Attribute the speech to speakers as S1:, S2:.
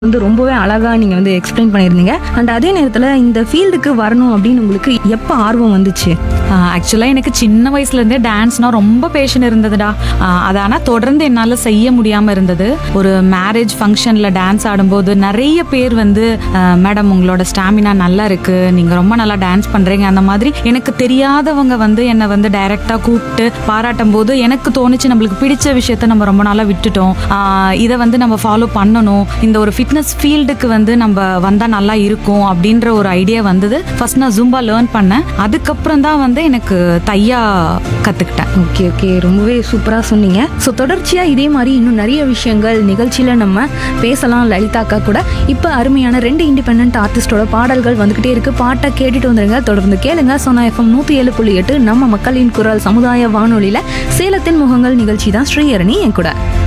S1: வந்து ரொம்பவே அழகா நீங்க வந்து எக்ஸ்பிளைன் பண்ணியிருந்தீங்க அண்ட் அதே நேரத்துல இந்த ஃபீல்டுக்கு வரணும் அப்படின்னு உங்களுக்கு எப்போ ஆர்வம் வந்துச்சு
S2: ஆக்சுவலாக எனக்கு சின்ன வயசுலேருந்தே டான்ஸ்னா ரொம்ப பேஷன் இருந்ததுடா ஆஹ் அது ஆனால் தொடர்ந்து என்னால் செய்ய முடியாமல் இருந்தது ஒரு மேரேஜ் ஃபங்க்ஷனில் டான்ஸ் ஆடும்போது நிறைய பேர் வந்து மேடம் உங்களோட ஸ்டாமினா நல்லா இருக்கு நீங்கள் ரொம்ப நல்லா டான்ஸ் பண்ணுறீங்க அந்த மாதிரி எனக்கு தெரியாதவங்க வந்து என்னை வந்து டைரெக்டாக கூப்பிட்டு பாராட்டும் போது எனக்கு தோணுச்சு நம்மளுக்கு பிடிச்ச விஷயத்த நம்ம ரொம்ப நாளாக விட்டுட்டோம் ஆஹ் இதை வந்து நம்ம ஃபாலோ பண்ணணும் இந்த ஒரு ஃபிட்னஸ் ஃபீல்டுக்கு வந்து நம்ம வந்தால் நல்லா இருக்கும் அப்படின்ற ஒரு ஐடியா வந்தது ஃபர்ஸ்ட் நான் ஜும்பா லேர்ன் பண்ணேன் அதுக்கப்புறம் தான் வந்து எனக்கு தையா கற்றுக்கிட்டேன்
S1: ஓகே ஓகே ரொம்பவே சூப்பராக சொன்னீங்க ஸோ தொடர்ச்சியாக இதே மாதிரி இன்னும் நிறைய விஷயங்கள் நிகழ்ச்சியில் நம்ம பேசலாம் லலிதாக்கா கூட இப்போ அருமையான ரெண்டு இண்டிபெண்ட் ஆர்டிஸ்டோட பாடல்கள் வந்துக்கிட்டே இருக்கு பாட்டை கேட்டுட்டு வந்துருங்க தொடர்ந்து கேளுங்க சோனா எஃப்எம் நூற்றி ஏழு புள்ளி எட்டு நம்ம மக்களின் குரல் சமுதாய வானொலியில் சேலத்தின் முகங்கள் நிகழ்ச்சி தான் ஸ்ரீஹரணி என் கூட